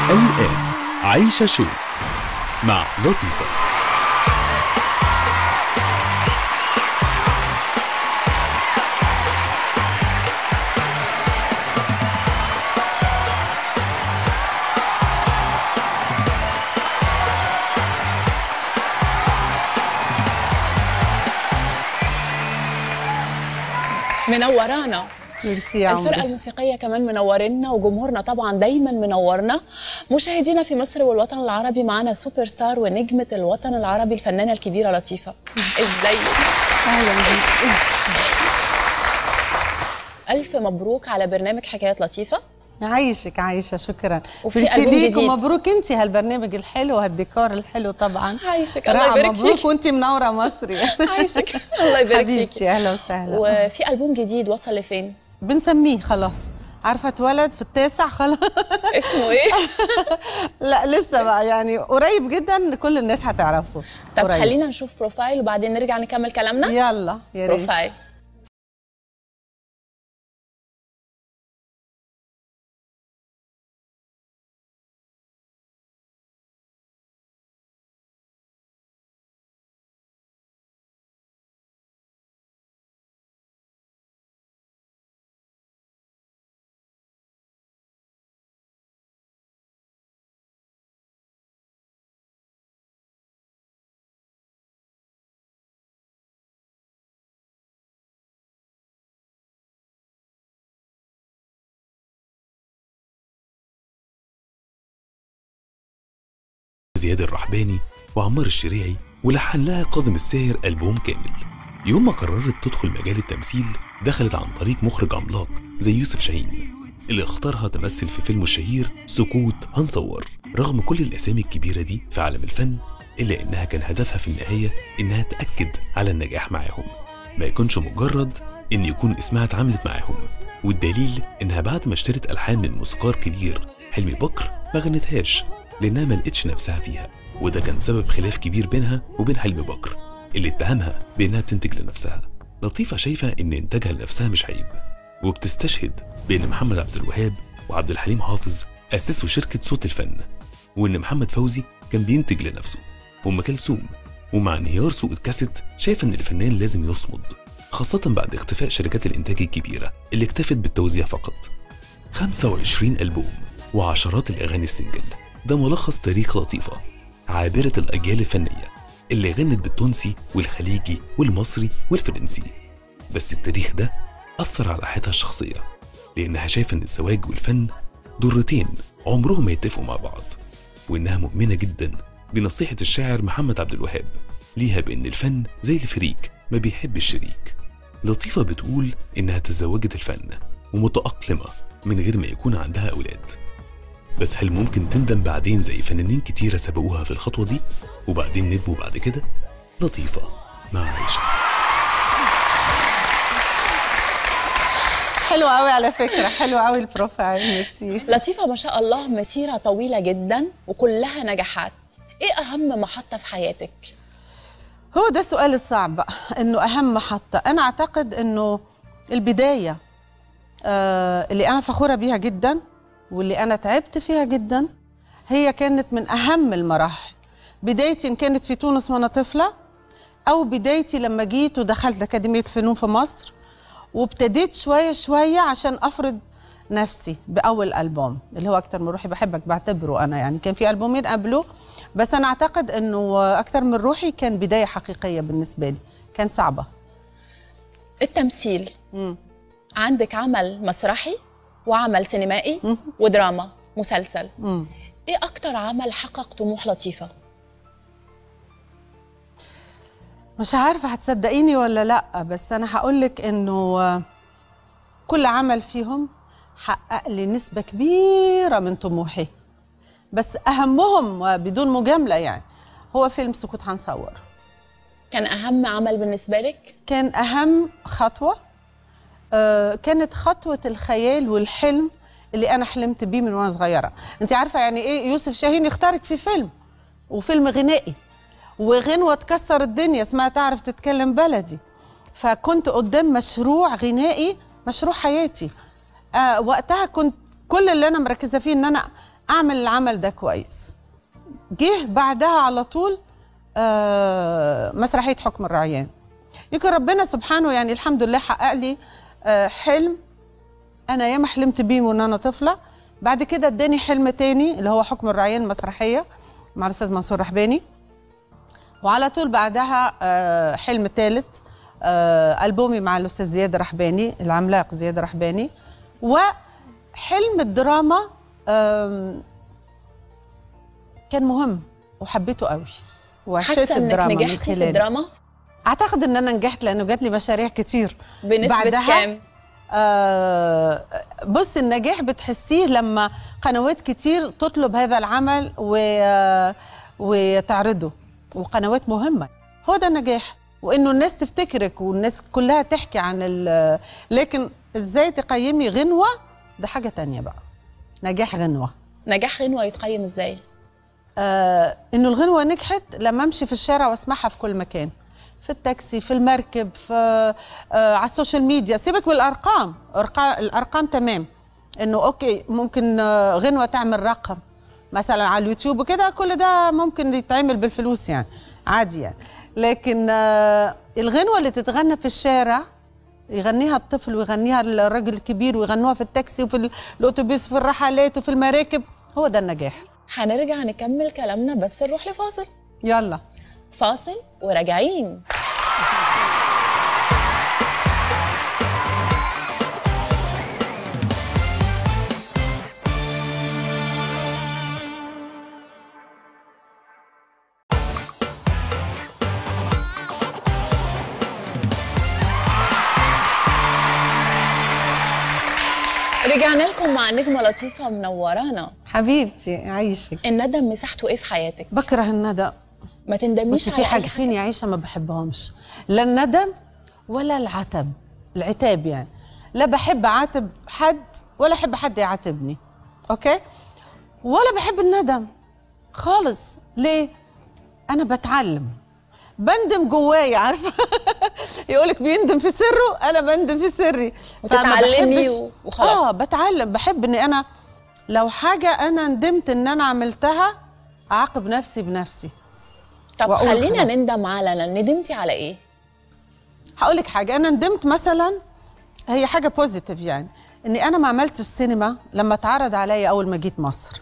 الآن عيشة شو مع لطيفة منورانا ميرسي يا الفرقة عمري الموسيقية كمان منورنا وجمهورنا طبعا دايما منورنا مشاهدينا في مصر والوطن العربي معنا سوبر ستار ونجمة الوطن العربي الفنانة الكبيرة لطيفة ازيك اهلا بيك ألف مبروك على برنامج حكايات لطيفة عايشك عايشه شكرا وفي ميرسي ألبوم ليك جديد. ومبروك انت هالبرنامج الحلو هالديكور الحلو طبعا عايشك الله رائع، يبارك مبروك فيك وانت منوره مصري عايشك الله يبارك فيك حبيبتي اهلا وسهلا وفي ألبوم جديد وصل لفين بنسميه خلاص عارفه اتولد في التاسع خلاص اسمه ايه لا لسه بقى يعني قريب جدا كل الناس هتعرفه طب قريب. خلينا نشوف بروفايل وبعدين نرجع نكمل كلامنا يلا يا ريت بروفايل زياد الرحباني وعمار الشريعي ولحن لها كاظم الساهر ألبوم كامل يوم ما قررت تدخل مجال التمثيل دخلت عن طريق مخرج عملاق زي يوسف شاهين اللي اختارها تمثل في فيلمه الشهير سكوت هنصور رغم كل الأسامي الكبيرة دي في عالم الفن إلا إنها كان هدفها في النهاية إنها تأكد على النجاح معاهم ما يكونش مجرد إن يكون اسمها اتعاملت معاهم والدليل إنها بعد ما اشترت ألحان من موسيقار كبير حلمي بكر ما غنتهاش لأنها ما لقتش نفسها فيها وده كان سبب خلاف كبير بينها وبين حلمي بكر اللي اتهمها بإنها بتنتج لنفسها لطيفة شايفة إن إنتاجها لنفسها مش عيب وبتستشهد بإن محمد عبد الوهاب وعبد الحليم حافظ أسسوا شركة صوت الفن وإن محمد فوزي كان بينتج لنفسه وأم كلثوم ومع انهيار سوق الكاسيت شايف إن الفنان لازم يصمد خاصة بعد اختفاء شركات الإنتاج الكبيرة اللي اكتفت بالتوزيع فقط 25 ألبوم وعشرات الأغاني السنجل ده ملخص تاريخ لطيفة عابرة الأجيال الفنية اللي غنت بالتونسي والخليجي والمصري والفرنسي بس التاريخ ده أثر على حياتها الشخصية لأنها شايفة إن الزواج والفن ضرتين عمرهم ما يتفقوا مع بعض وإنها مؤمنة جدا بنصيحة الشاعر محمد عبد الوهاب ليها بإن الفن زي الفريك ما بيحب الشريك لطيفة بتقول إنها تزوجت الفن ومتأقلمة من غير ما يكون عندها أولاد بس هل ممكن تندم بعدين زي فنانين كتيرة سبقوها في الخطوة دي وبعدين ندموا بعد كده؟ لطيفة مع عيشة حلو قوي على فكره حلو قوي البروفايل ميرسي لطيفة ما شاء الله مسيرة طويلة جدا وكلها نجاحات ايه أهم محطة في حياتك؟ هو ده السؤال الصعب بقى انه اهم محطه انا اعتقد انه البدايه آه اللي انا فخوره بيها جدا واللي انا تعبت فيها جدا هي كانت من اهم المراحل بدايتي ان كانت في تونس وانا طفله او بدايتي لما جيت ودخلت اكاديميه فنون في مصر وابتديت شويه شويه عشان افرض نفسي باول البوم اللي هو اكتر من روحي بحبك بعتبره انا يعني كان في البومين قبله بس انا اعتقد انه اكتر من روحي كان بدايه حقيقيه بالنسبه لي كان صعبه التمثيل مم. عندك عمل مسرحي وعمل سينمائي ودراما مسلسل مم. ايه أكتر عمل حقق طموح لطيفة؟ مش عارفه هتصدقيني ولا لا بس انا هقول لك انه آه، كل عمل فيهم حقق لي نسبه كبيره من طموحي بس اهمهم وبدون مجامله يعني هو فيلم سكوت هنصور كان أهم عمل بالنسبة لك؟ كان اهم خطوه آه، كانت خطوه الخيال والحلم اللي انا حلمت بيه من وانا صغيره انت عارفه يعني ايه يوسف شاهين يختارك في فيلم وفيلم غنائي وغنوه تكسر الدنيا اسمها تعرف تتكلم بلدي فكنت قدام مشروع غنائي مشروع حياتي آه وقتها كنت كل اللي انا مركزه فيه ان انا اعمل العمل ده كويس جه بعدها على طول آه مسرحيه حكم الرعيان يمكن ربنا سبحانه يعني الحمد لله حقق لي آه حلم انا ياما حلمت بيه وان انا طفله بعد كده اداني حلم تاني اللي هو حكم الرعيان المسرحيه مع الاستاذ منصور رحباني وعلى طول بعدها آه، حلم ثالث ألبومي مع الأستاذ زياد رحباني العملاق زياد رحباني وحلم الدراما آم، كان مهم وحبيته قوي وعشت حاسه انك الدراما من نجحتي في خلاله. الدراما اعتقد ان انا نجحت لانه جات لي مشاريع كتير بنسبه بعدها كام آه بص النجاح بتحسيه لما قنوات كتير تطلب هذا العمل و آه، وتعرضه وقنوات مهمة هو ده النجاح وانه الناس تفتكرك والناس كلها تحكي عن ال- لكن ازاي تقيمي غنوة ده حاجة تانية بقى نجاح غنوة نجاح غنوه يتقيم ازاي آه انه الغنوه نجحت لما امشي في الشارع واسمعها في كل مكان في التاكسي في المركب في آه على السوشيال ميديا سيبك من الارقام أرقا- الارقام تمام انه اوكي ممكن آه غنوه تعمل رقم مثلا على اليوتيوب وكده كل ده ممكن يتعمل بالفلوس يعني عادي يعني لكن آه الغنوه اللي تتغنى في الشارع يغنيها الطفل ويغنيها الراجل الكبير ويغنوها في التاكسي وفي الاتوبيس وفي الرحلات وفي المراكب هو ده النجاح هنرجع نكمل كلامنا بس نروح لفاصل يلا فاصل وراجعين رجعنا لكم مع نجمة لطيفة منورانا حبيبتي عايشك الندم مساحته ايه في حياتك؟ بكره الندم ما تندميش بس على في أي حاجتين يا عيشه ما بحبهمش لا الندم ولا العتب العتاب يعني لا بحب اعاتب حد ولا احب حد يعاتبني اوكي ولا بحب الندم خالص ليه انا بتعلم بندم جوايا عارفه يقولك بيندم في سره انا بندم في سري فما وتتعلمي بحبش- و- وخلاص. اه بتعلم بحب اني انا لو حاجه انا ندمت ان انا عملتها اعاقب نفسي بنفسي طب وأقول خلينا خلاص. نندم علنا ندمتي على ايه؟ هقول لك حاجه انا ندمت مثلا هي حاجه بوزيتيف يعني اني انا ما عملتش السينما لما اتعرض عليا اول ما جيت مصر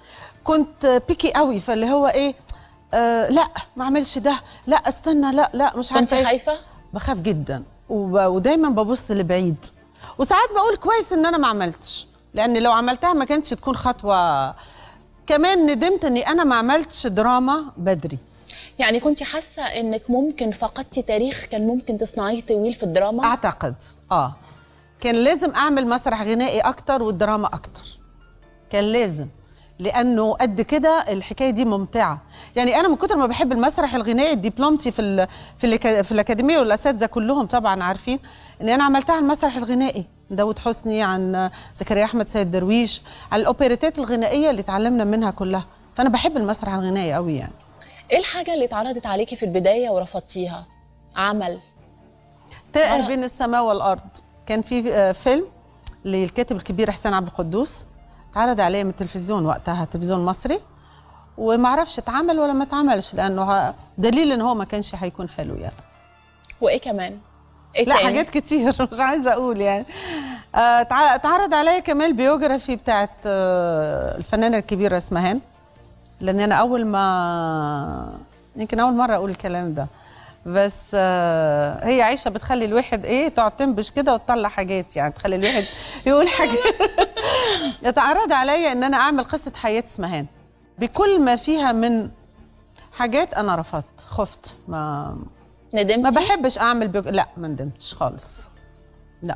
كنت بيكي قوي فاللي هو ايه آه لا ما اعملش ده لا استنى لا لا مش عارفه كنت إيه. خايفة؟ بخاف جدا وب... ودايما ببص لبعيد وساعات بقول كويس ان انا ما عملتش لان لو عملتها ما كانتش تكون خطوه كمان ندمت اني انا ما عملتش دراما بدري يعني كنت حاسة انك ممكن فقدتي تاريخ كان ممكن تصنعيه طويل في الدراما؟ اعتقد اه كان لازم اعمل مسرح غنائي اكتر والدراما اكتر كان لازم لانه قد كده الحكايه دي ممتعه يعني انا من كتر ما بحب المسرح الغنائي دبلومتي في ال في, الأكا- في الاكاديميه والاساتذه كلهم طبعا عارفين ان انا عملتها على المسرح الغنائي داود حسني عن زكريا احمد سيد درويش على الاوبريتات الغنائيه اللي اتعلمنا منها كلها فانا بحب المسرح الغنائي قوي يعني ايه الحاجة اللي اتعرضت عليكي في البداية ورفضتيها؟ عمل تائه آه. بين السماء والارض كان في آه، فيلم للكاتب الكبير حسين عبد القدوس اتعرض عليه من التلفزيون وقتها تلفزيون مصري وما اعرفش اتعمل ولا ما اتعملش لانه ه- دليل ان هو ما كانش هيكون حلو يعني وايه كمان؟ ايه لا تاني؟ حاجات كتير مش عايزه اقول يعني آه، اتع- اتعرض عليا كمان البيوجرافي بتاعت آه، الفنانه الكبيره اسمهان لان انا اول ما يمكن اول مره اقول الكلام ده بس آه، هي عايشه بتخلي الواحد ايه تقعد تنبش كده وتطلع حاجات يعني تخلي الواحد يقول حاجه اتعرض عليا ان انا اعمل قصه حياه اسمهان بكل ما فيها من حاجات انا رفضت خفت ما ندمتي؟ ما بحبش اعمل بيوج... لا ما ندمتش خالص لا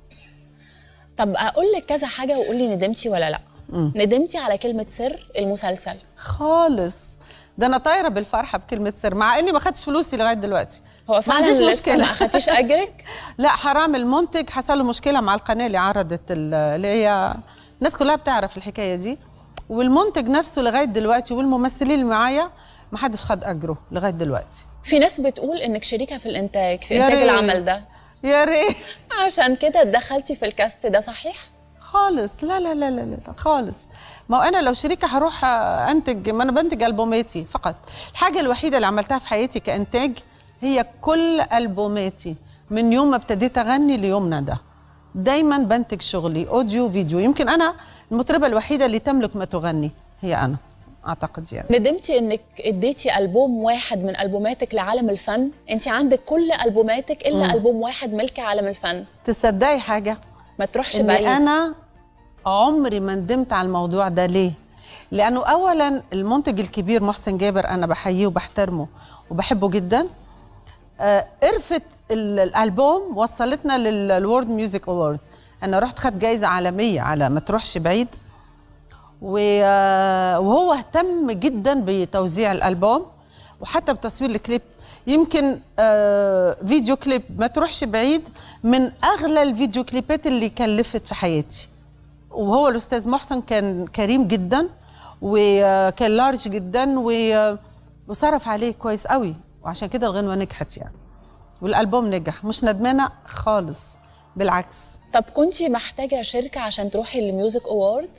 طب اقول لك كذا حاجة وقولي ندمتي ولا لا؟ ندمتي على كلمة سر المسلسل خالص ده انا طايره بالفرحه بكلمه سر مع اني ما خدتش فلوسي لغايه دلوقتي هو ما فعلا عنديش لسه مشكله ما اخدتيش اجرك؟ لا حرام المنتج حصل له مشكله مع القناه اللي عرضت ال- اللي هي الناس كلها بتعرف الحكايه دي والمنتج نفسه لغايه دلوقتي والممثلين اللي معايا ما حدش خد اجره لغايه دلوقتي في ناس بتقول انك شريكة في الانتاج في يا انتاج ريت. العمل ده يا ريت عشان كده اتدخلتي في الكاست ده صحيح؟ خالص لا لا لا لا لا خالص ما هو انا لو شريكه هروح آه، انتج ما انا بنتج البوماتي فقط الحاجه الوحيده اللي عملتها في حياتي كانتاج هي كل البوماتي من يوم ما ابتديت اغني ليومنا ده دايما بنتج شغلي اوديو فيديو يمكن انا المطربه الوحيده اللي تملك ما تغني هي انا اعتقد يعني ندمتي انك اديتي البوم واحد من البوماتك لعالم الفن انت عندك كل البوماتك الا مم. البوم واحد ملك عالم الفن تصدقي حاجه ما تروحش اني بعيد انا عمري ما ندمت على الموضوع ده ليه لانه اولا المنتج الكبير محسن جابر انا بحييه وبحترمه وبحبه جدا آه، قرفه ال- الالبوم وصلتنا للورد ميوزك اوورد انا رحت خدت جايزه عالميه على ما تروحش بعيد و- آه، وهو اهتم جدا بتوزيع الالبوم وحتى بتصوير الكليب يمكن آه، فيديو كليب ما تروحش بعيد من اغلى الفيديو كليبات اللي كلفت في حياتي وهو الاستاذ محسن كان كريم جدا وكان لارج جدا و- وصرف عليه كويس قوي وعشان كده الغنوه نجحت يعني والالبوم نجح مش ندمانه خالص بالعكس طب كنتي محتاجه شركه عشان تروحي للميوزك اوورد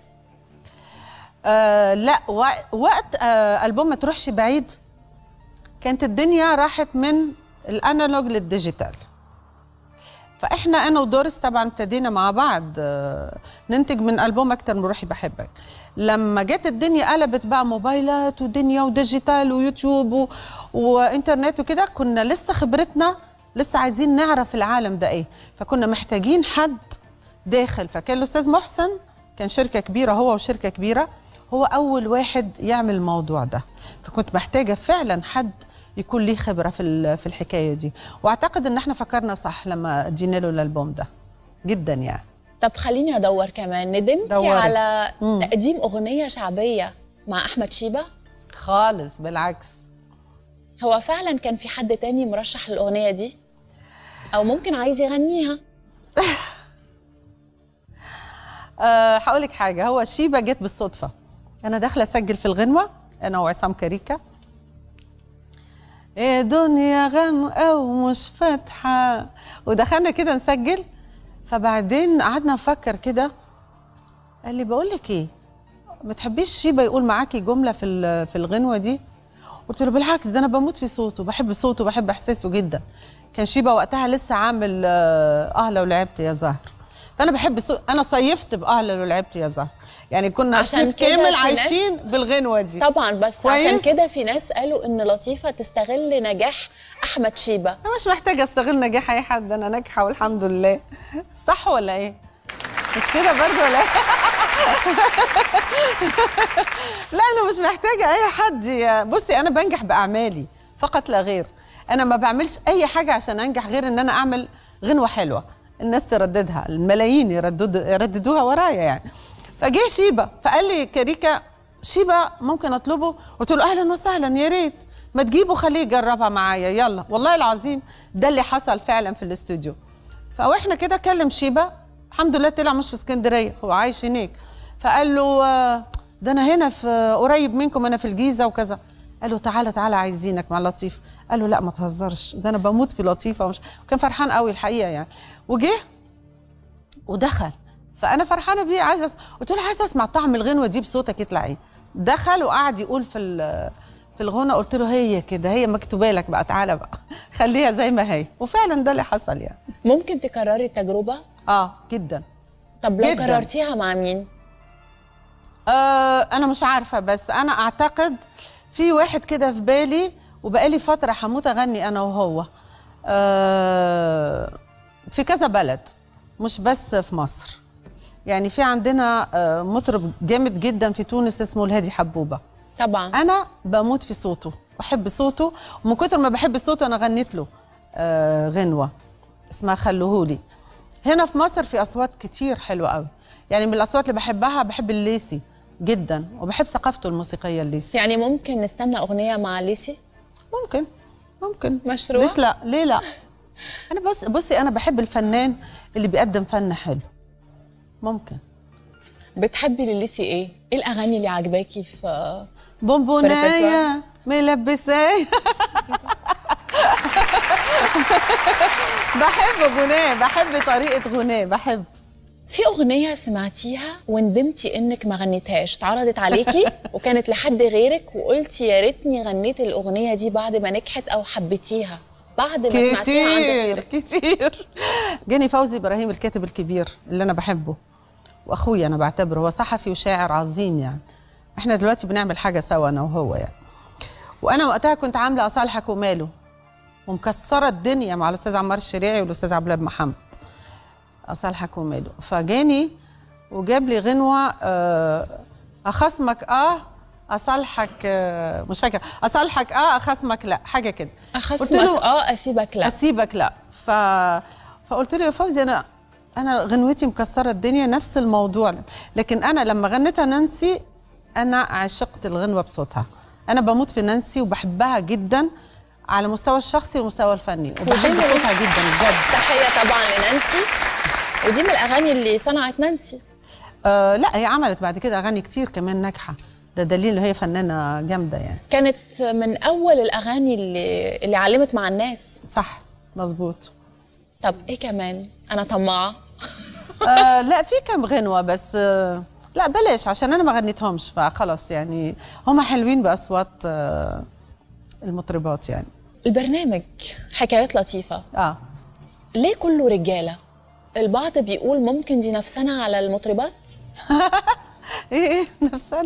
آه لا وق- وقت آه البوم ما تروحش بعيد كانت الدنيا راحت من الانالوج للديجيتال فاحنا انا ودورس طبعا ابتدينا مع بعض آه ننتج من البوم اكتر من روحي بحبك لما جت الدنيا قلبت بقى موبايلات ودنيا وديجيتال ويوتيوب و... وانترنت وكده كنا لسه خبرتنا لسه عايزين نعرف العالم ده ايه فكنا محتاجين حد داخل فكان الاستاذ محسن كان شركه كبيره هو وشركه كبيره هو اول واحد يعمل الموضوع ده فكنت محتاجه فعلا حد يكون ليه خبره في ال- في الحكايه دي واعتقد ان احنا فكرنا صح لما ادينا له الالبوم ده جدا يعني طب خليني ادور كمان ندمتي دوري. على مم. تقديم اغنيه شعبيه مع احمد شيبه خالص بالعكس هو فعلا كان في حد تاني مرشح للاغنيه دي او ممكن عايز يغنيها أه هقول لك حاجه هو شيبه جت بالصدفه انا داخله اسجل في الغنوه انا وعصام كاريكا ايه دنيا غامقه ومش فاتحه ودخلنا كده نسجل فبعدين قعدنا نفكر كده قال لي بقول لك ايه ما تحبيش شيبه يقول معاكي جمله في ال- في الغنوه دي قلت له بالعكس ده انا بموت في صوته بحب صوته بحب احساسه جدا كان شيبه وقتها لسه عامل آه آه لو لعبت يا زهر فانا بحب صوت انا صيفت باه لو لعبت يا زهر يعني كنا عشان عشان كده كامل في ناس- عايشين بالغنوه دي طبعا بس كويس. عشان كده في ناس قالوا ان لطيفه تستغل نجاح احمد شيبه انا مش محتاجه استغل نجاح اي حد انا ناجحه والحمد لله صح ولا ايه مش كده برضه ولا ايه لا انا مش محتاجه اي حد يا- بصي انا بنجح باعمالي فقط لا غير انا ما بعملش اي حاجه عشان انجح غير ان انا اعمل غنوه حلوه الناس ترددها الملايين يردد يرددوها ورايا يعني فجه شيبه فقال لي كاريكا شيبه ممكن اطلبه قلت له اهلا وسهلا يا ريت ما تجيبه خليه يجربها معايا يلا والله العظيم ده اللي حصل فعلا في الاستوديو فاحنا كده كلم شيبه الحمد لله طلع مش في اسكندريه هو عايش هناك فقال له آه، ده انا هنا في قريب منكم انا في الجيزه وكذا قال له تعالى تعالى عايزينك مع لطيف قال له لا ما تهزرش ده انا بموت في لطيفه ومش وكان فرحان قوي الحقيقه يعني وجه ودخل فانا فرحانه بيه عايزه أس... قلت له عايزه اسمع طعم الغنوه دي بصوتك يطلع ايه دخل وقعد يقول في ال- في الغنى قلت له هي كده هي مكتوبه لك بقى تعالى بقى خليها زي ما هي وفعلا ده اللي حصل يعني ممكن تكرري التجربه اه جدا طب لو جداً. كررتيها مع مين آه انا مش عارفه بس انا اعتقد في واحد كده في بالي وبقالي فتره هموت اغني انا وهو آه في كذا بلد مش بس في مصر يعني في عندنا آه مطرب جامد جدا في تونس اسمه الهادي حبوبه طبعا انا بموت في صوته بحب صوته ومن كتر ما بحب صوته انا غنيت له آه غنوه اسمها خلوهولي هنا في مصر في اصوات كتير حلوه قوي يعني من الاصوات اللي بحبها بحب الليسي جدا وبحب ثقافته الموسيقيه الليسي يعني ممكن نستنى اغنيه مع ليسي ممكن ممكن مشروع؟ ليش لا ليه لا انا بص بصي انا بحب الفنان اللي بيقدم فن حلو ممكن بتحبي لليسي ايه ايه الاغاني اللي عجباكي في بونبونايه ملبسايه بحب غناه بحب طريقه غناه بحب في اغنيه سمعتيها وندمتي انك ما غنيتهاش اتعرضت عليكي وكانت لحد غيرك وقلتي يا ريتني غنيت الاغنيه دي بعد ما نجحت او حبيتيها بعد ما سمعتيها عند كتير غيرك كتير جاني فوزي ابراهيم الكاتب الكبير اللي انا بحبه واخويا انا بعتبره هو صحفي وشاعر عظيم يعني احنا دلوقتي بنعمل حاجه سوا انا وهو يعني وانا وقتها كنت عامله اصالحك وماله ومكسره الدنيا مع الاستاذ عمار الشريعي والاستاذ عبد الوهاب محمد اصالحك وماله فجاني وجاب لي غنوه آه، اخصمك اه اصالحك آه، مش فاكره اصالحك اه اخصمك لا حاجه كده اخصمك اه اسيبك لا اسيبك لا ف... فقلت له يا فوزي انا انا غنوتي مكسره الدنيا نفس الموضوع لكن انا لما غنيتها نانسي انا عشقت الغنوه بصوتها انا بموت في نانسي وبحبها جدا على المستوى الشخصي والمستوى الفني وبحب ودي من- صوتها جدا بجد تحيه طبعا لنانسي ودي من الاغاني اللي صنعت نانسي آه لا هي عملت بعد كده اغاني كتير كمان ناجحه ده دليل ان هي فنانه جامده يعني كانت من اول الاغاني اللي اللي علمت مع الناس صح مظبوط طب ايه كمان انا طماعه آه لا في كم غنوة بس آه لا بلاش عشان أنا ما غنيتهمش فخلاص يعني هم حلوين بأصوات آه المطربات يعني البرنامج حكايات لطيفه اه ليه كله رجاله البعض بيقول ممكن دي نفسنا على المطربات ايه ايه نفسنا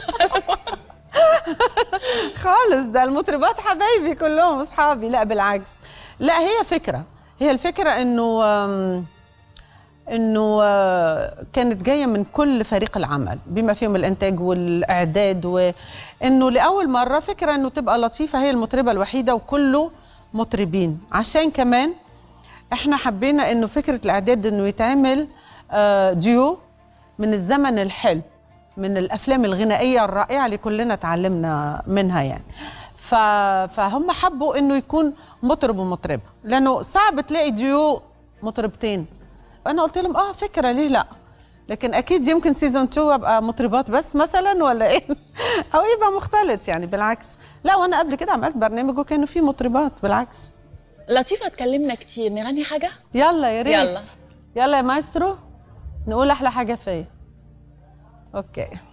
خالص ده المطربات حبايبي كلهم اصحابي لا بالعكس لا هي فكره هي الفكره انه آم، انه آه، كانت جايه من كل فريق العمل بما فيهم الانتاج والاعداد وانه لاول مره فكره انه تبقى لطيفه هي المطربه الوحيده وكله مطربين عشان كمان احنا حبينا انه فكره الاعداد انه يتعمل آه، ديو من الزمن الحلو من الافلام الغنائيه الرائعه اللي كلنا تعلمنا منها يعني ف... فهم حبوا انه يكون مطرب ومطربه لانه صعب تلاقي ديو مطربتين انا قلت لهم اه فكره ليه لا لكن اكيد يمكن سيزون 2 ابقى مطربات بس مثلا ولا ايه او يبقى مختلط يعني بالعكس لا وانا قبل كده عملت برنامج وكانوا فيه مطربات بالعكس لطيفه اتكلمنا كتير نغني حاجه يلا يا ريت يلا. يلا يا مايسترو نقول احلى حاجه فيا اوكي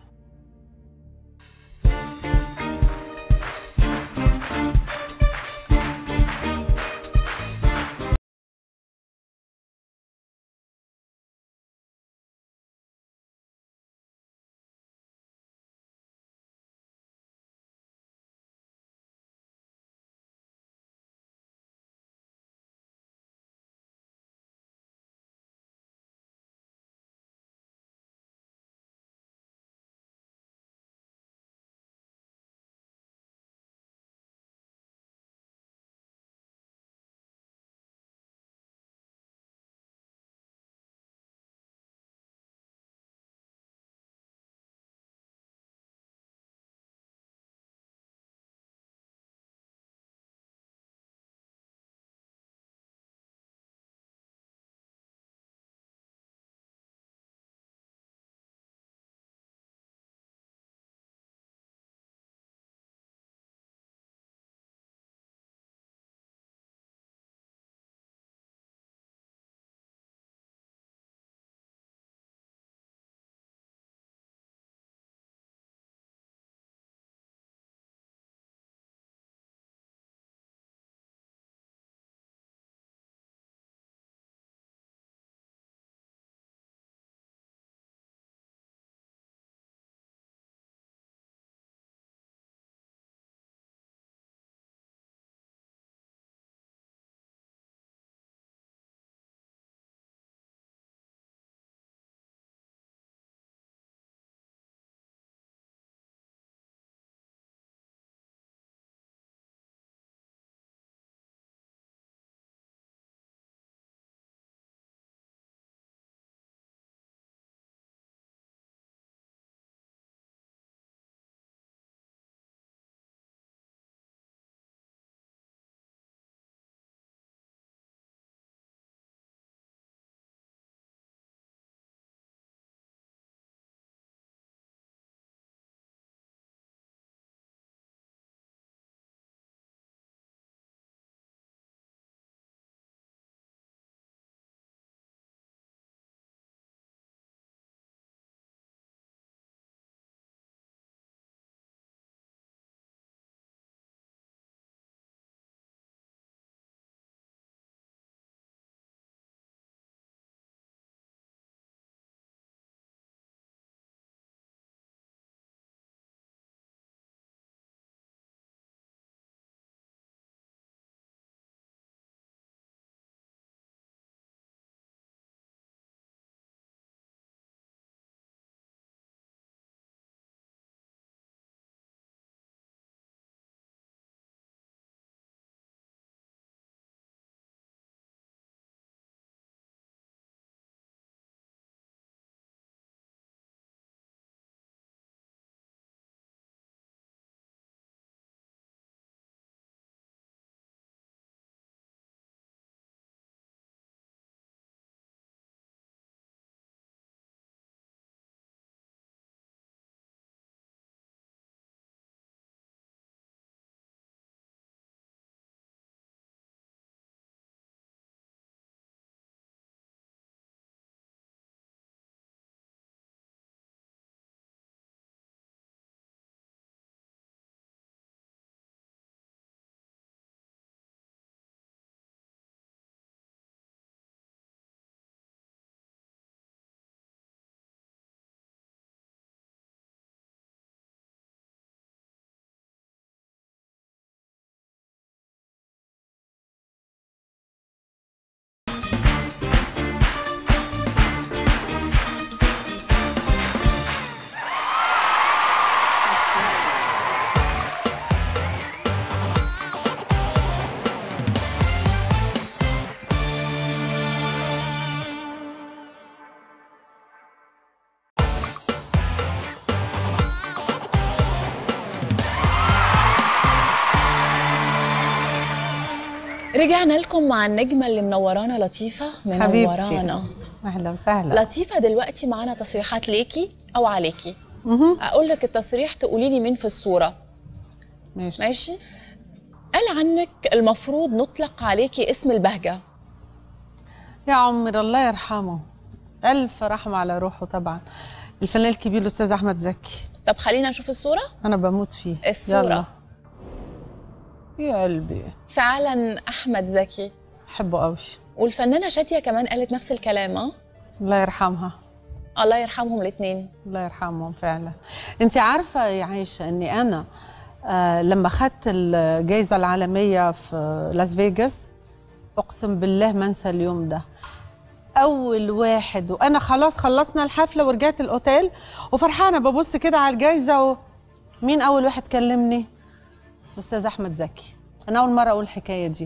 رجعنا لكم مع النجمه اللي منورانا لطيفه حبيبتي منورانا اهلا وسهلا لطيفه دلوقتي معانا تصريحات ليكي او عليكي مهم. اقول لك التصريح تقولي لي مين في الصوره ماشي ماشي قال عنك المفروض نطلق عليكي اسم البهجه يا عمر الله يرحمه الف رحمه على روحه طبعا الفنان الكبير الاستاذ احمد زكي طب خلينا نشوف الصوره انا بموت فيه الصورة. يلا. يا قلبي فعلا احمد زكي بحبه قوي والفنانه شاديه كمان قالت نفس الكلام اه الله يرحمها الله يرحمهم الاثنين الله يرحمهم فعلا انت عارفه يا عايشه اني انا آه لما خدت الجائزه العالميه في لاس فيغاس اقسم بالله ما انسى اليوم ده اول واحد وانا خلاص خلصنا الحفله ورجعت الاوتيل وفرحانه ببص كده على الجائزه و... مين اول واحد كلمني الاستاذ احمد زكي انا اول مره اقول الحكايه دي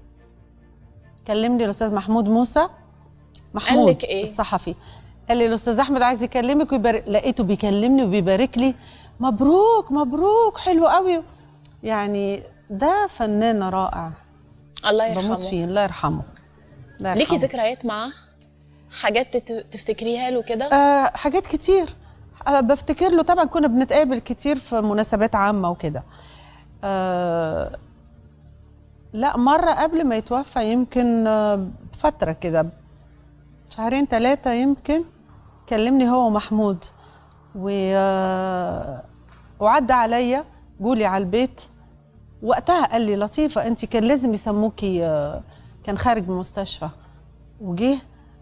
كلمني الاستاذ محمود موسى محمود قالك إيه؟ الصحفي قال لي الاستاذ احمد عايز يكلمك ويبارك لقيته بيكلمني وبيبارك لي مبروك مبروك حلو قوي يعني ده فنان رائع الله بموت يرحمه فيه الله يرحمه الله ليكي يرحمه. ذكريات معاه حاجات تت- تفتكريها له كده آه حاجات كتير آه بفتكر له طبعا كنا بنتقابل كتير في مناسبات عامة وكده آه لا مرة قبل ما يتوفى يمكن آه فترة كده شهرين ثلاثة يمكن كلمني هو ومحمود و آه، وعدى عليا جولي على البيت وقتها قال لي لطيفة انت كان لازم يسموكي آه، كان خارج من المستشفى وجه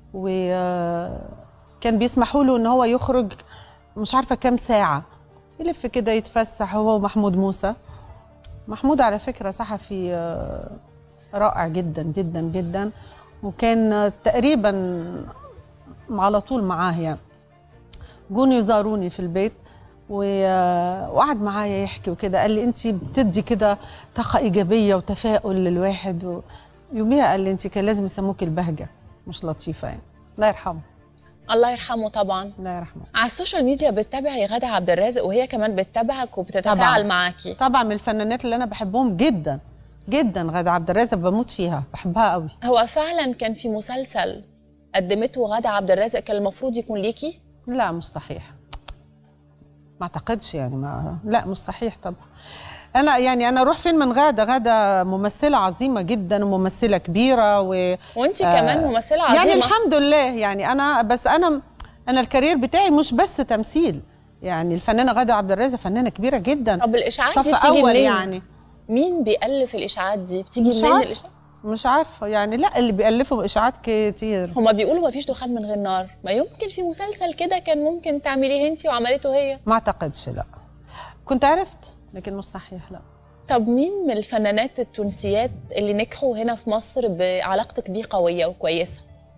وكان بيسمحوا له ان هو يخرج مش عارفه كام ساعه يلف كده يتفسح هو ومحمود موسى محمود على فكره صحفي آه، رائع جدا جدا جدا وكان آه، تقريبا على طول معاه يعني جون يزاروني في البيت و- آه، وقعد معايا يحكي وكده قال لي انت بتدي كده طاقه ايجابيه وتفاؤل للواحد و... يوميها قال لي انت كان لازم يسموك البهجه مش لطيفه يعني الله يرحمه الله يرحمه طبعا الله يرحمه على السوشيال ميديا بتتابعي غادة عبد الرازق وهي كمان بتتابعك وبتتفاعل طبعاً. معاكي طبعا من الفنانات اللي انا بحبهم جدا جدا غادة عبد الرازق بموت فيها بحبها قوي هو فعلا كان في مسلسل قدمته غادة عبد الرازق كان المفروض يكون ليكي لا مش صحيح ما اعتقدش يعني ما لا مش صحيح طبعا انا يعني انا اروح فين من غاده غاده ممثله عظيمه جدا وممثله كبيره و وانت كمان ممثله عظيمه يعني الحمد لله يعني انا بس انا انا الكارير بتاعي مش بس تمثيل يعني الفنانه غاده عبد الرازق فنانه كبيره جدا طب الاشاعات دي صف بتيجي اول منين يعني مين بيألف الاشاعات دي بتيجي مش منين عارفه الاشاعات مش عارفه يعني لا اللي بيألفوا اشاعات كتير هما بيقولوا ما فيش دخان من غير نار ما يمكن في مسلسل كده كان ممكن تعمليه انت وعملته هي ما اعتقدش لا كنت عرفت لكن مش صحيح لا طب مين من الفنانات التونسيات اللي نجحوا هنا في مصر بعلاقتك بيه قويه وكويسه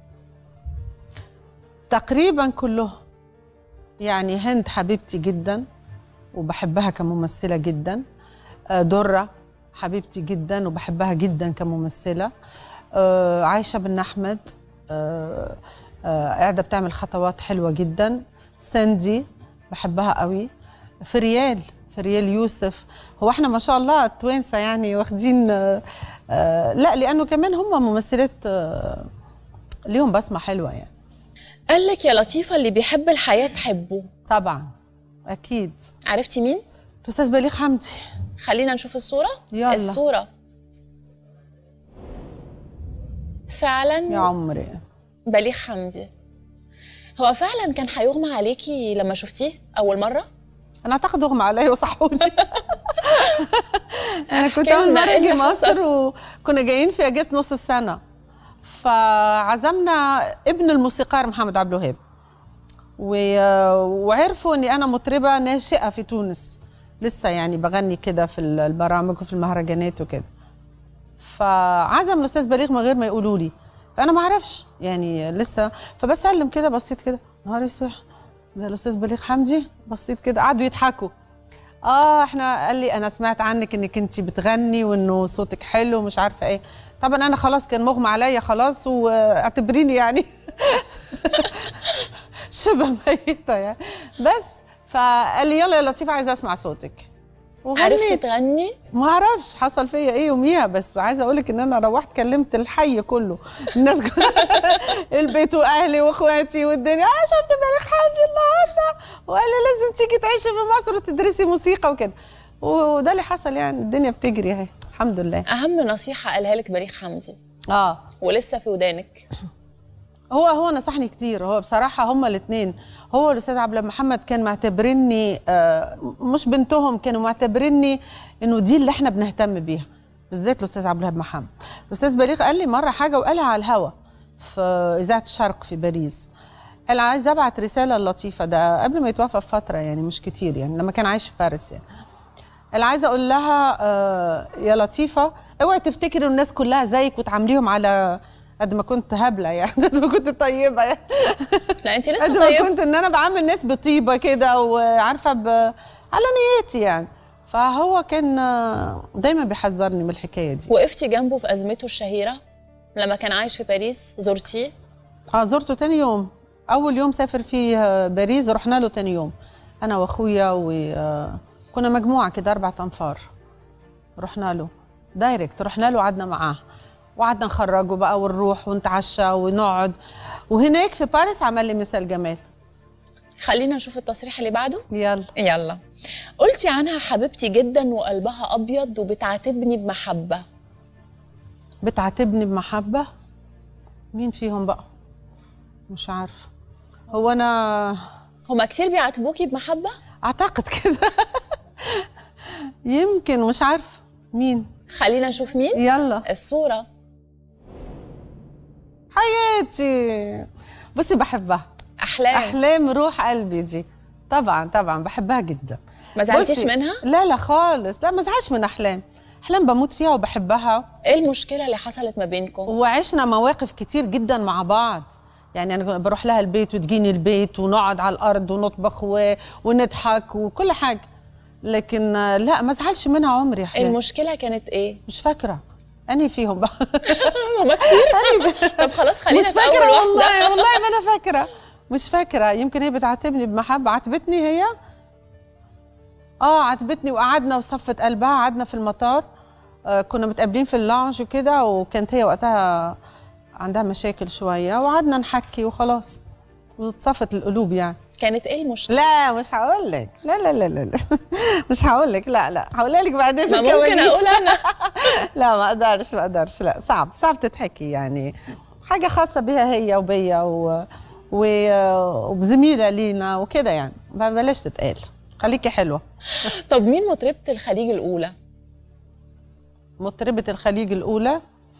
تقريبا كلهم يعني هند حبيبتي جدا وبحبها كممثلة جدا آه، درة حبيبتي جدا وبحبها جدا كممثلة آه، عايشة بن أحمد آه، آه، قاعدة بتعمل خطوات حلوة جدا ساندي بحبها قوي فريال فريال يوسف هو احنا ما شاء الله التوانسة يعني واخدين آه، آه، لا لأنه كمان هم ممثلات آه، ليهم بسمة حلوة يعني قال لك يا لطيفه اللي بيحب الحياه تحبه طبعا اكيد عرفتي مين الاستاذ بليغ حمدي خلينا نشوف الصوره يلا. الصوره فعلا يا عمري بليغ حمدي هو فعلا كان هيغمى عليكي لما شفتيه اول مره انا اعتقد اغمى عليا وصحوني انا كنت احكي اول لنا مره إيه اجي اللي مصر وكنا جايين في اجازه نص السنه فعزمنا ابن الموسيقار محمد عبد الوهاب و- وعرفوا اني انا مطربه ناشئه في تونس لسه يعني بغني كده في البرامج وفي المهرجانات وكده فعزم الاستاذ بليغ من غير ما يقولوا لي فانا ما اعرفش يعني لسه فبسلم كده بصيت كده نهار اسود ده الاستاذ بليغ حمدي بصيت كده قعدوا يضحكوا اه احنا قال لي انا سمعت عنك انك انت بتغني وانه صوتك حلو ومش عارفه ايه طبعا انا خلاص كان مغمى عليا خلاص واعتبريني يعني شبه ميته يعني بس فقال لي يلا يا لطيفه عايزه اسمع صوتك عرفتي وغنيت تغني ما اعرفش حصل فيا ايه يوميها بس عايزه اقول لك ان انا روحت كلمت الحي كله الناس كلها البيت واهلي واخواتي والدنيا اه شفت بليغ حمدي النهارده وقال لي لازم تيجي تعيشي في مصر وتدرسي موسيقى وكده وده اللي حصل يعني الدنيا بتجري اهي الحمد لله اهم نصيحه قالها لك بليغ حمدي اه ولسه في ودانك هو هو نصحني كتير هو بصراحه هما الاثنين هو الاستاذ عبد الله محمد كان معتبرني آه مش بنتهم كانوا معتبرني انه دي اللي احنا بنهتم بيها بالذات الاستاذ عبد الله محمد الاستاذ بليغ قال لي مره حاجه وقالها على الهوا في اذاعه الشرق في باريس قال عايز ابعت رساله لطيفه ده قبل ما يتوفى بفتره يعني مش كتير يعني لما كان عايش في باريس يعني قال عايزه اقول لها آه يا لطيفه اوعي تفتكروا الناس كلها زيك وتعامليهم على قد ما كنت هبله يعني قد ما كنت طيبه يعني لا انت قد لسه ما طيب كنت ان انا بعامل الناس بطيبه كده وعارفه ب... على نيتي يعني فهو كان آه، دايما بيحذرني من الحكايه دي وقفتي جنبه في ازمته الشهيره لما كان عايش في باريس زرتيه اه زرته تاني يوم اول يوم سافر فيه آه، باريس رحنا له تاني يوم انا واخويا وكنا مجموعه كده اربع انفار رحنا له دايركت رحنا له قعدنا معاه وقعدنا نخرجه بقى ونروح ونتعشى ونقعد وهناك في باريس عمل لي مثال جمال خلينا نشوف التصريح اللي بعده يلا يلا قلتي عنها حبيبتي جدا وقلبها ابيض وبتعاتبني بمحبه بتعاتبني بمحبه مين فيهم بقى مش عارفه هو انا هما كتير بيعاتبوكي بمحبه اعتقد كده يمكن مش عارفه مين خلينا نشوف مين يلا الصوره حياتي بصي بحبها احلام احلام روح قلبي دي طبعا طبعا بحبها جدا ما زعلتيش بصي، منها لا لا خالص لا ما زعلش من احلام احلام بموت فيها وبحبها ايه المشكله اللي حصلت ما بينكم وعشنا مواقف كتير جدا مع بعض يعني انا بروح لها البيت وتجيني البيت ونقعد على الارض ونطبخ و... ونضحك وكل حاجه لكن آه، لا ما زعلش منها عمري يا احلام المشكله كانت ايه مش فاكره انهي فيهم بقى هما كتير طب خلاص خلينا مش في اول فاكره واحده والله والله ما انا فاكره مش فاكره يمكن هي بتعاتبني بمحبه عاتبتني هي اه عاتبتني وقعدنا وصفت قلبها قعدنا في المطار آه كنا متقابلين في اللانج وكده وكانت هي وقتها عندها مشاكل شويه وقعدنا نحكي وخلاص وتصفت القلوب يعني كانت ايه المشكله لا مش هقول لك لا لا لا لا, لا. مش هقول لك لا لا هقولها لك بعدين في ما ممكن الكواليس اقول انا لا ما اقدرش ما اقدرش لا صعب صعب تتحكي يعني حاجه خاصه بها هي وبيا و... و... وبزميله لينا وكده يعني ب- بلاش تتقال خليكي حلوه طب مين مطربه الخليج الاولى مطربه الخليج الاولى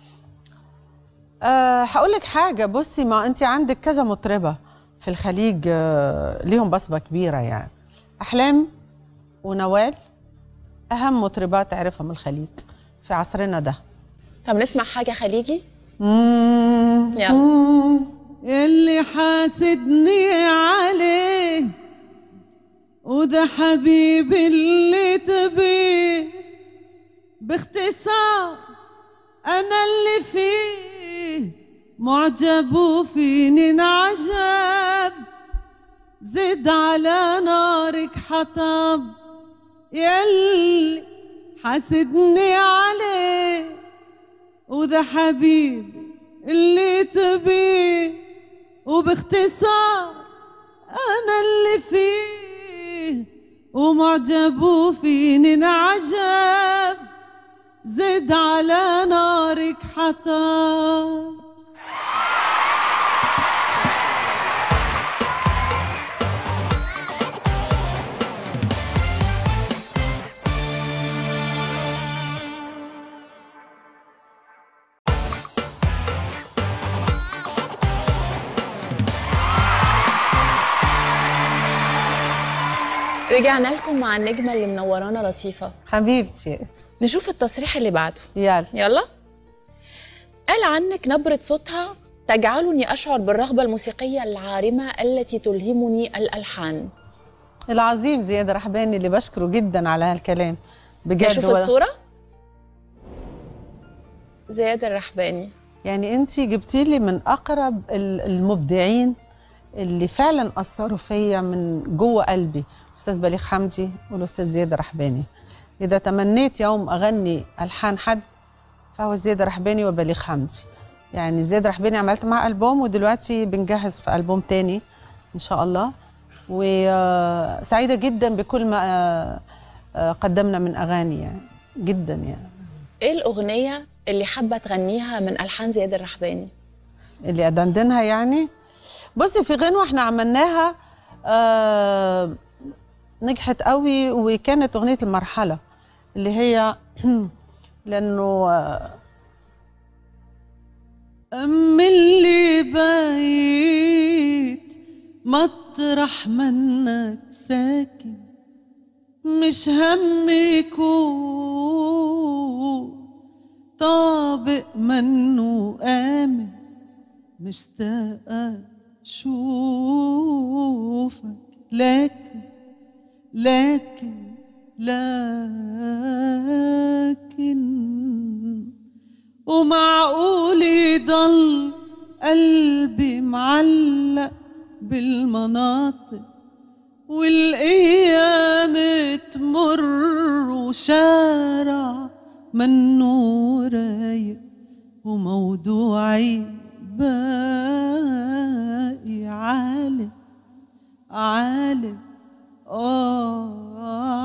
أه هقول لك حاجه بصي ما انت عندك كذا مطربه في الخليج أه ليهم بصمه كبيره يعني احلام ونوال اهم مطربات تعرفها من الخليج في عصرنا ده طب نسمع حاجه خليجي يلا يلا. اللي حاسدني عليه وده حبيبي اللي تبيه باختصار انا اللي فيه معجب وفيني انعجب زد على نارك حطب يلي حاسدني عليه وده حبيبي اللي تبيه وباختصار انا اللي فيه ومعجب وفيني انعجب زد على نارك حطب رجعنا لكم مع النجمه اللي منورانا لطيفه حبيبتي نشوف التصريح اللي بعده يلا يلا قال عنك نبرة صوتها تجعلني أشعر بالرغبة الموسيقية العارمة التي تلهمني الألحان العظيم زياد رحباني اللي بشكره جدا على هالكلام بجد نشوف ولا- الصورة زياد الرحباني يعني انت جبتي لي من اقرب ال- المبدعين اللي فعلا اثروا فيا من جوه قلبي الاستاذ بليغ حمدي والاستاذ زياد رحباني اذا تمنيت يوم اغني الحان حد فهو زياد رحباني وبليغ حمدي يعني زياد رحباني عملت معاه البوم ودلوقتي بنجهز في البوم تاني ان شاء الله وسعيده جدا بكل ما آه، آه، قدمنا من اغاني يعني جدا يعني ايه الاغنيه اللي حابه تغنيها من الحان زياد الرحباني اللي ادندنها يعني بصي في غنوه احنا عملناها آه نجحت قوي وكانت اغنيه المرحله اللي هي لانه آه أم اللي بايت مطرح منك ساكن مش همك طابق منه آمن مشتاقة شوفك لكن لكن لكن ومعقول يضل قلبي معلق بالمناطق والأيام تمر وشارع منه رايق وموضوعي باقي عالي عالي آه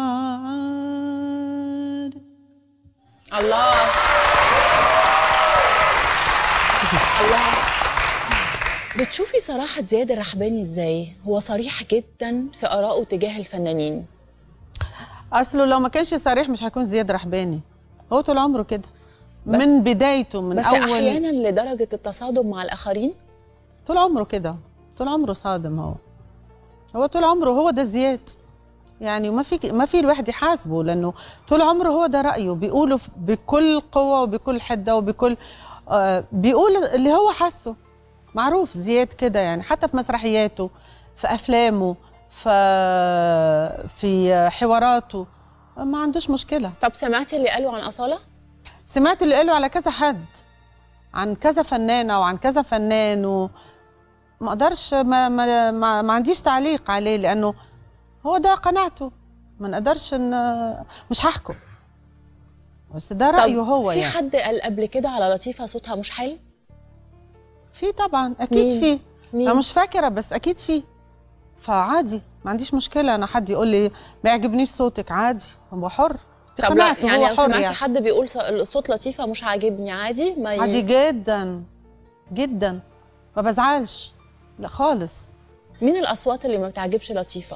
عالي الله الله بتشوفي صراحة زياد الرحباني ازاي؟ هو صريح جدا في آرائه تجاه الفنانين اصله لو ما كانش صريح مش هيكون زياد رحباني هو طول عمره كده من بدايته من بس اول أحيانا لدرجة التصادم مع الآخرين طول عمره كده طول عمره صادم هو هو طول عمره هو ده زياد يعني وما في ما في الواحد يحاسبه لانه طول عمره هو ده رايه بيقوله ف- بكل قوه وبكل حده وبكل آه بيقول اللي هو حاسه معروف زياد كده يعني حتى في مسرحياته في افلامه في في حواراته ما عندوش مشكله طب سمعتي اللي قالوا عن أصالة؟ سمعت اللي قاله على كذا حد عن كذا فنانه وعن كذا فنان و ما اقدرش ما, ما, ما, ما عنديش تعليق عليه لانه هو ده قناعته ما نقدرش ان مش هحكم بس ده رايه هو في يعني حد قال قبل كده على لطيفة صوتها مش حلو؟ في طبعا اكيد مين؟ في مين؟ انا مش فاكره بس اكيد في فعادي ما عنديش مشكله انا حد يقول لي ما يعجبنيش صوتك عادي هو حر دي طب لا قناعته، يعني هو لو حر سمعتي يعني. حد بيقول ص- صوت لطيفة مش عاجبني عادي ما ي... عادي جدا جدا ما بزعلش لا خالص مين الأصوات اللي ما بتعجبش لطيفة؟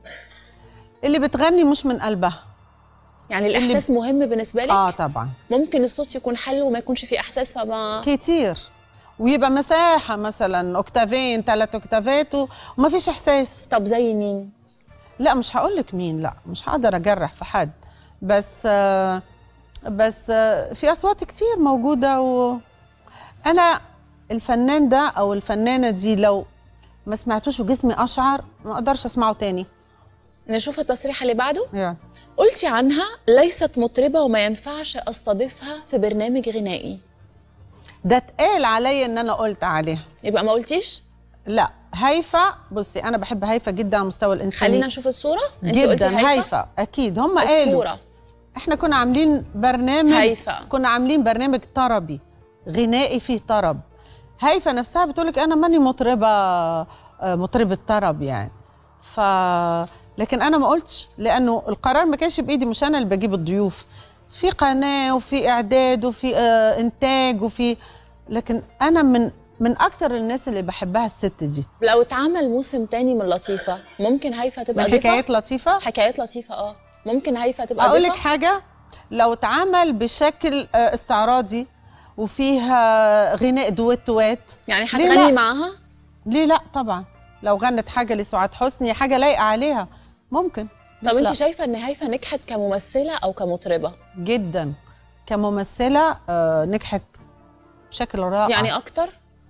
اللي بتغني مش من قلبها يعني الإحساس مهم بالنسبة لك؟ اه طبعا ممكن الصوت يكون حلو وما يكونش فيه إحساس فما كتير ويبقى مساحه مثلا اوكتافين ثلاث اوكتافات و- وما فيش احساس طب زي مين؟ لا مش هقول لك مين لا مش هقدر اجرح في حد بس آه بس آه في اصوات كتير موجوده و انا الفنان ده او الفنانه دي لو ما سمعتوش وجسمي اشعر ما اقدرش اسمعه تاني نشوف التصريح اللي بعده يعني قلتي عنها ليست مطربة وما ينفعش أستضيفها في برنامج غنائي ده اتقال عليا ان انا قلت عليها يبقى ما قلتيش لا هيفا بصي انا بحب هيفا جدا على المستوى الانساني خلينا نشوف الصورة انت قلتي جدا هيفا هيفا اكيد هم قالوا الصورة احنا كنا عاملين برنامج هيفا. كنا عاملين برنامج طربي غنائي فيه طرب هيفا نفسها بتقولك انا ماني مطربه آه، مطربه طرب يعني ف لكن انا ما قلتش لانه القرار ما كانش بايدي مش انا اللي بجيب الضيوف في قناه وفي اعداد وفي آه، انتاج وفي لكن انا من من اكتر الناس اللي بحبها الست دي لو اتعمل موسم تاني من لطيفة ممكن هيفا من تبقى ضيفة حكايات لطيفه حكايات لطيفة اه ممكن هيفا تبقى اقول لك ضيفة حاجه لو اتعمل بشكل آه، استعراضي وفيها غناء دويت دويت يعني ليه هتغني لا؟ معاها ليه لا طبعا لو غنت حاجه لسعاد حسني حاجه لايقه عليها ممكن مش طب انت لا. شايفة ان هيفا نجحت كممثلة او كمطربة جدا كممثله آه نجحت بشكل رائع يعني اكتر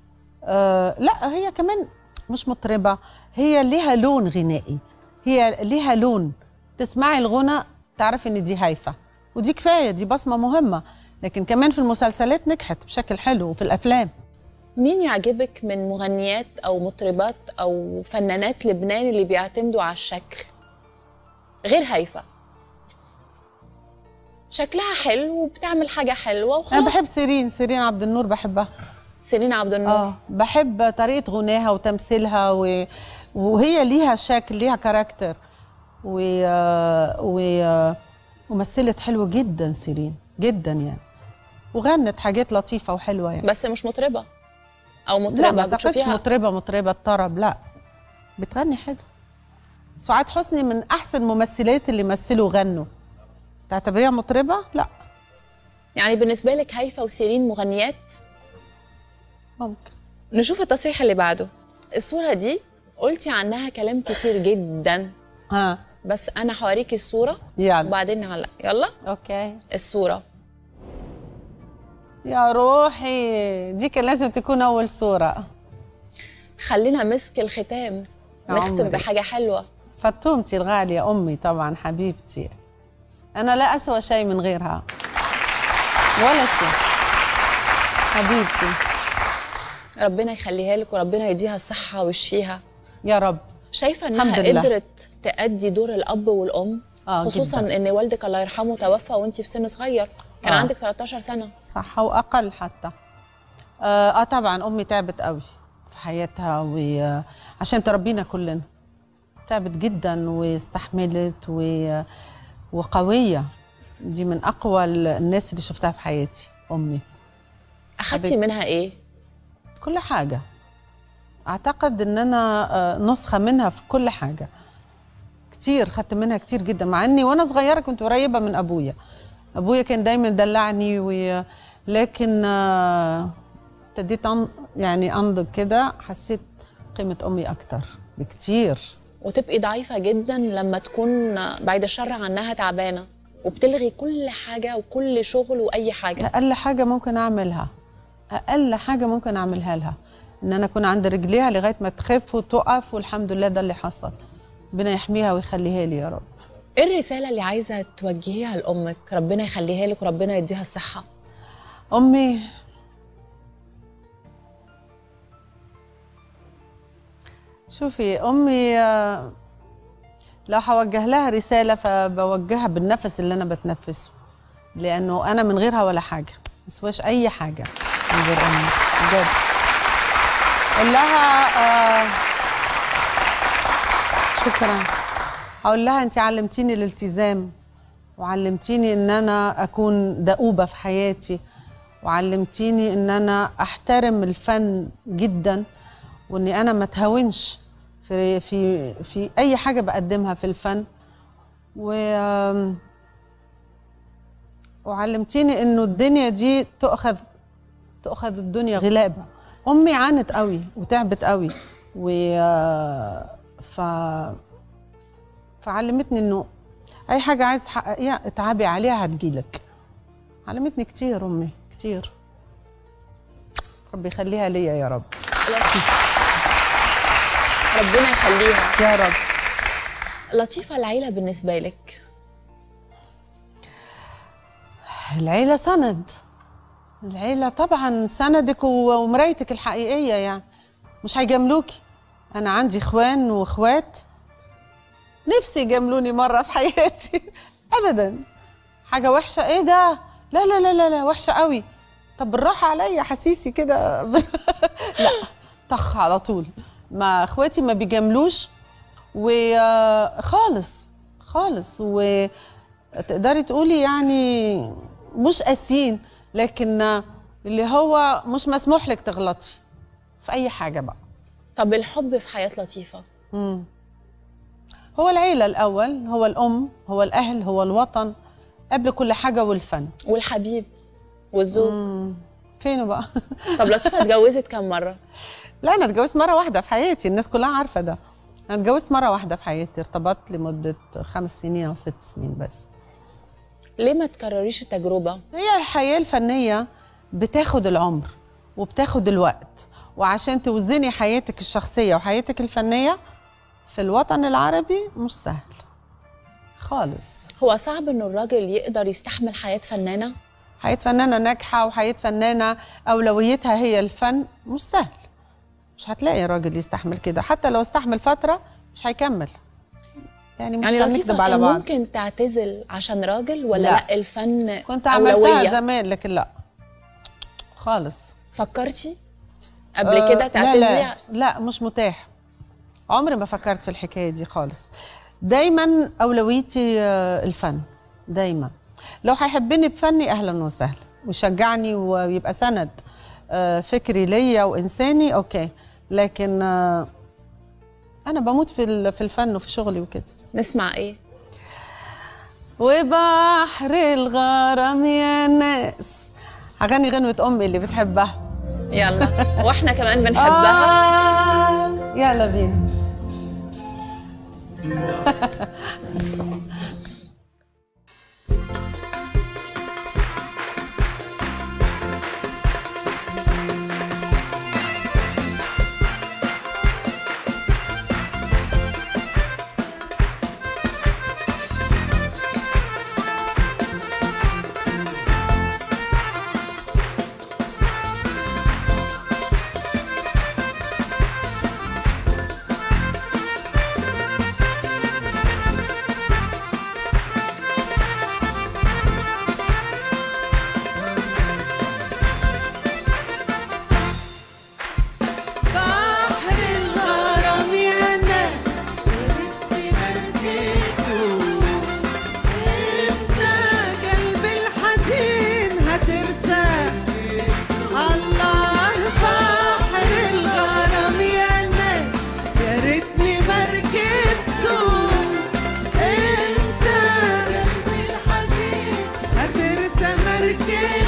آه لا هي كمان مش مطربه هي ليها لون غنائي هي ليها لون تسمعي الغنى تعرفي ان دي هايفه ودي كفايه دي بصمه مهمه لكن كمان في المسلسلات نجحت بشكل حلو وفي الافلام مين يعجبك من مغنيات او مطربات او فنانات لبنان اللي بيعتمدوا على الشكل غير هيفا شكلها حلو وبتعمل حاجه حلوه وخلاص انا بحب سيرين سيرين عبد النور بحبها سيرين عبد النور اه بحب طريقه غناها وتمثيلها و... وهي ليها شكل ليها كاركتر و... و... ومثلت حلو جدا سيرين جدا يعني وغنت حاجات لطيفه وحلوه يعني بس مش مطربه او لا مطربه ما اعتقدش بتشوفيها مطربه مطربه طرب لا بتغني حلو سعاد حسني من احسن الممثلات اللي مثلوا وغنوا تعتبريها مطربه لا يعني بالنسبه لك هيفا وسيرين مغنيات ممكن نشوف التصريح اللي بعده الصوره دي قلتي عنها كلام كتير جدا ها بس انا هوريكي الصوره يلا وبعدين نعلق يلا اوكي الصوره يا روحي دي كان لازم تكون اول صوره خلينا مسك الختام يا نختم عمري. بحاجه حلوه فطومتي الغاليه امي طبعا حبيبتي انا لا اسوى شيء من غيرها ولا شيء حبيبتي ربنا يخليها لك وربنا يديها الصحه ويشفيها يا رب شايفه الحمد انها لله. قدرت تأدي دور الاب والام آه، خصوصا جداً. ان والدك الله يرحمه توفى وانت في سن صغير كان آه. عندك 13 سنه صح واقل حتى اه, آه طبعا امي تعبت قوي في حياتها وعشان تربينا كلنا تعبت جدا واستحملت و... وقويه دي من اقوى الناس اللي شفتها في حياتي امي اخدتي حبيبتي. منها ايه كل حاجه اعتقد ان انا آه، نسخه منها في كل حاجه كتير خدت منها كتير جدا مع اني وانا صغيره كنت قريبه من ابويا ابويا كان دايما يدلعني و... لكن آه، ابتديت أن... يعني انضج كده حسيت قيمه امي اكتر بكتير وتبقي ضعيفه جدا لما تكون بعد الشر عنها تعبانه وبتلغي كل حاجه وكل شغل واي حاجه اقل حاجه ممكن اعملها اقل حاجه ممكن اعملها لها ان انا اكون عند رجليها لغايه ما تخف وتقف والحمد لله ده اللي حصل ربنا يحميها ويخليها لي يا رب ايه الرساله اللي عايزه توجهيها لامك ربنا يخليها لك وربنا يديها الصحه امي شوفي امي آه، لو هوجه لها رساله فبوجهها بالنفس اللي انا بتنفسه لانه انا من غيرها ولا حاجه مسواش اي حاجه من غير امي بجد اقول لها آه شكرا اقول لها انت علمتيني الالتزام وعلمتيني ان انا اكون دؤوبه في حياتي وعلمتيني ان انا احترم الفن جدا واني انا ما اتهاونش في في في اي حاجه بقدمها في الفن و آم، وعلمتيني انه الدنيا دي تؤخذ تؤخذ الدنيا غلابه امي عانت قوي وتعبت قوي و آه، ف فعلمتني انه اي حاجه عايز تحققيها اتعبي عليها هتجيلك علمتني كتير امي كتير ربي يخليها ليا يا رب ربنا يخليها يا رب لطيفه العيله بالنسبه لك العيلة سند العيلة طبعا سندك و- ومرايتك الحقيقية يعني مش هيجاملوكي أنا عندي إخوان وإخوات نفسي يجاملوني مرة في حياتي أبدا حاجة وحشة إيه ده لا لا لا لا, لا وحشة قوي طب بالراحة عليا حسيسي كده لا طخ على طول ما إخواتي ما بيجاملوش وخالص خالص و تقدري تقولي يعني مش قاسيين لكن اللي هو مش مسموح لك تغلطي في اي حاجه بقى طب الحب في حياه لطيفه مم. هو العيله الاول هو الام هو الاهل هو الوطن قبل كل حاجه والفن والحبيب والزوج مم. فينه بقى طب لطيفه اتجوزت كام مره لا انا اتجوزت مره واحده في حياتي الناس كلها عارفه ده انا اتجوزت مره واحده في حياتي ارتبطت لمده خمس سنين او ست سنين بس ليه ما تكرريش التجربه هي الحياة الفنية بتاخد العمر وبتاخد الوقت وعشان توزني حياتك الشخصية وحياتك الفنية في الوطن العربي مش سهل خالص هو صعب انه الراجل يقدر يستحمل حياه فنانه حياة فنانة ناجحة وحياة فنانة أولويتها هي الفن مش سهل مش هتلاقي راجل يستحمل كده حتى لو استحمل فترة مش هيكمل يعني مش يعني يعني لطيفة نكذب على كان بعض ممكن تعتزل عشان راجل ولا لا. لا, الفن كنت عملتها أولوية؟ زمان لكن لا خالص فكرتي قبل آه، كده لا تعتزلي لا لا مش متاح عمري ما فكرت في الحكايه دي خالص دايما اولويتي آه، الفن دايما لو هيحبني بفني اهلا وسهلا ويشجعني ويبقى سند آه، فكري ليا وانساني اوكي لكن آه، انا بموت في ال- في الفن وفي شغلي وكده نسمع ايه وبحر الغرام يا ناس هغني غنوة أمي اللي بتحبها يلا واحنا كمان بنحبها آه يلا بينا بحر الغرام يا ناس قلبي مركبته امتى قلبي الحزين هترسى الله بحر الغرام يا ناس يا ريتني مركبته امتى قلبي الحزين هترسى مركبته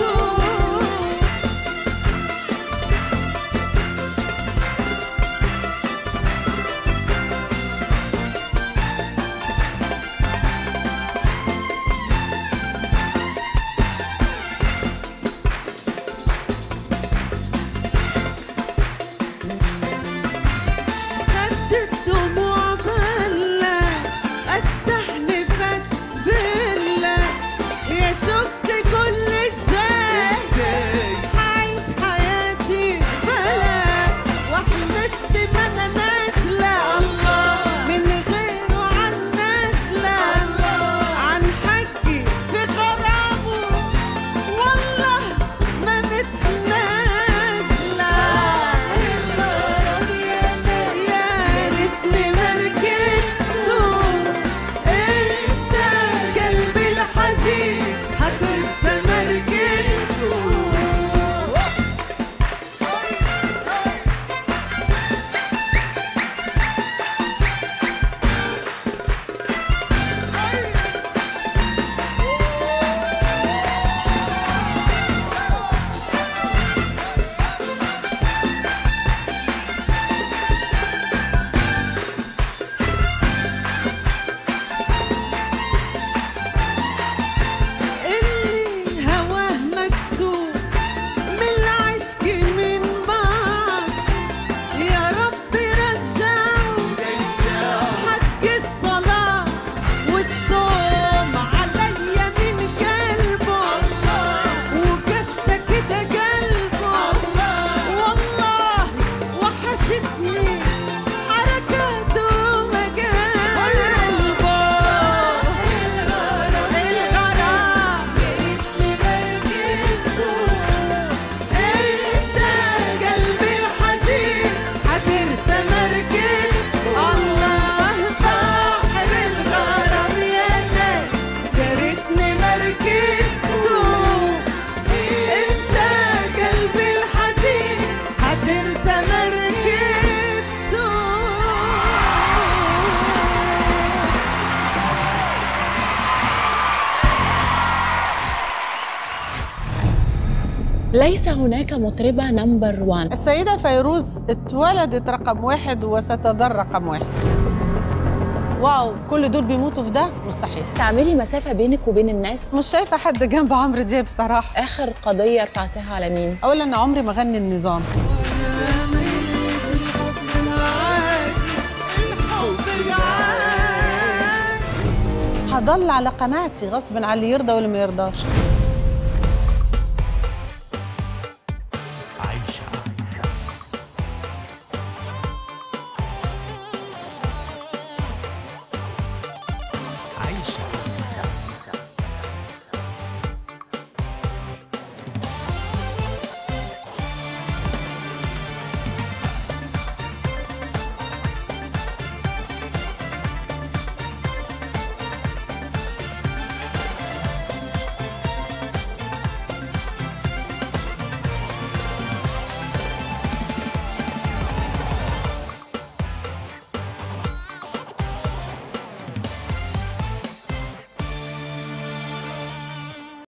خدت الدموع بلا استحلفك بالله يا شفت كل ازاي عايش حياتي بلا وحلفت ما انا نازله الله من غيره عن نازله عن حقي في غرامه والله ما متنازلة يا ريتني مركبته انت قلبي الحزين هتنسى مركبته اللي هواه مكسور من العشق من بعض يا رب رجعه حق الصلاة والصوم عليا من قلبه وقسى كده قلبه والله وحشتني حركاته وقلبه الغرام انت قلبي الحزين هترسى مركبته الله بحر الغرام يا ناس يا ريتني مركبته انت قلبي الحزين هترسى مركبته ليس هناك مطربة نمبر وان السيدة فيروز اتولدت رقم واحد وستظل رقم واحد واو كل دول بيموتوا في ده مستحيل تعملي مسافة بينك وبين الناس مش شايفة حد جنب عمرو دياب صراحة آخر قضية رفعتها على مين؟ أولا أنا عمري ما غني النظام هضل على قناعتي غصب عن اللي يرضى واللي ما يرضاش